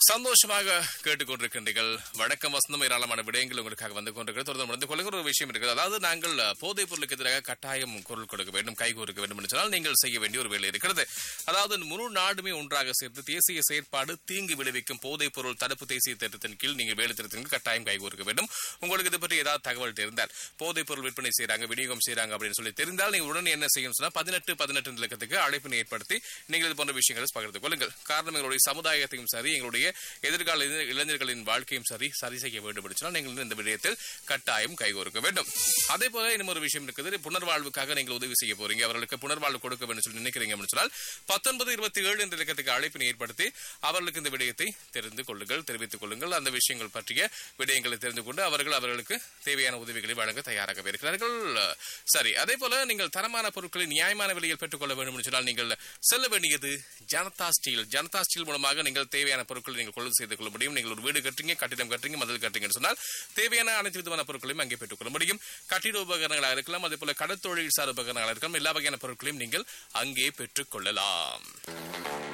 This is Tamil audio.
சந்தோஷமாக கேட்டுக்கொண்டிருக்கின்றீர்கள் வணக்கம் வசந்தம் ஏராளமான விடயங்கள் உங்களுக்காக வந்து கொண்டிருக்கிறது தொடர்ந்து நடந்து கொள்கிற ஒரு விஷயம் இருக்குது அதாவது நாங்கள் அஹ், போதைப் பொருளுக்கு எதிராக கட்டாயம் குரல் கொடுக்க வேண்டும் கை கொடுக்க வேண்டும் என்று சொன்னால் நீங்கள் செய்ய வேண்டிய ஒரு வேலை இருக்கிறது அதாவது முழு நாடுமே ஒன்றாக சேர்த்து தேசிய செயற்பாடு தீங்கு விளைவிக்கும் போதைப் பொருள் தடுப்பு தேசிய திட்டத்தின் கீழ் நீங்கள் வேலை திட்டத்திற்கு கட்டாயம் கை கொடுக்க வேண்டும் உங்களுக்கு இது பற்றி ஏதாவது தகவல் தெரிந்தால் போதைப் பொருள் விற்பனை செய்றாங்க விநியோகம் செய்றாங்க அப்படின்னு சொல்லி தெரிந்தால் நீங்கள் உடனே என்ன செய்யும் சொன்னா பதினெட்டு பதினெட்டு இலக்கத்துக்கு அழைப்பினை ஏற்படுத்தி நீங்கள் இது போன்ற விஷயங்களை பகிர்ந்து கொள்ளுங்கள் காரணம் எங்களுடைய சமுதாயத்தையும் சரி எங்களுடைய எதிர்கால இளைஞ- இளைஞர்களின் வாழ்க்கையும் சரி சரி செய்ய வேண்டும் என்று சொன்னால் நீங்கள் இந்த விடயத்தில் கட்டாயம் கைகோர்க்க வேண்டும் அதே போல இன்னும் ஒரு விஷயம் இருக்குது புனர்வாழ்வுக்காக நீங்கள் உதவி செய்ய போறீங்க அவர்களுக்கு புனர்வாழ்வு கொடுக்க வேண்டும் சொல்லி நினைக்கிறீங்க அப்படின்னு சொன்னால் பத்தொன்பது இருபத்தி ஏழு என்ற இலக்கத்துக்கு அழைப்பினை ஏற்படுத்தி அவர்களுக்கு இந்த விடயத்தை தெரிந்து கொள்ளுங்கள் தெரிவித்துக் கொள்ளுங்கள் அந்த விஷயங்கள் பற்றிய விடயங்களை தெரிந்து கொண்டு அவர்கள் அவர்களுக்கு தேவையான உதவிகளை வழங்க தயாராக இருக்கிறார்கள் சரி அதே போல நீங்கள் தரமான பொருட்களை நியாயமான விலையில் பெற்றுக்கொள்ள வேண்டும் என்று சொன்னால் நீங்கள் செல்ல வேண்டியது ஜனதா ஸ்டீல் ஜனதா ஸ்டீல் மூலமாக நீங்கள் தேவையான பொருட்களை நீங்கள் கொள்ளுதல் செய்து கொள்ள முடியும் நீங்கள் ஒரு வீடு கட்டுறீங்க கட்டிடம் கட்டுறீங்க மதில் கட்டுறீங்கன்னு சொன்னால் தேவையான அனைத்து விதமான பொருட்களையும் அங்கே பெற்றுக்கொள்ள முடியும் கட்டிட உபகரணங்களாக இருக்கலாம் அதே போல கடற்தொழில் சார் உபகரணங்களாக இருக்கலாம் எல்லா வகையான பொருட்களையும் நீங்கள் அங்கே பெற்றுக் கொள்ளலாம்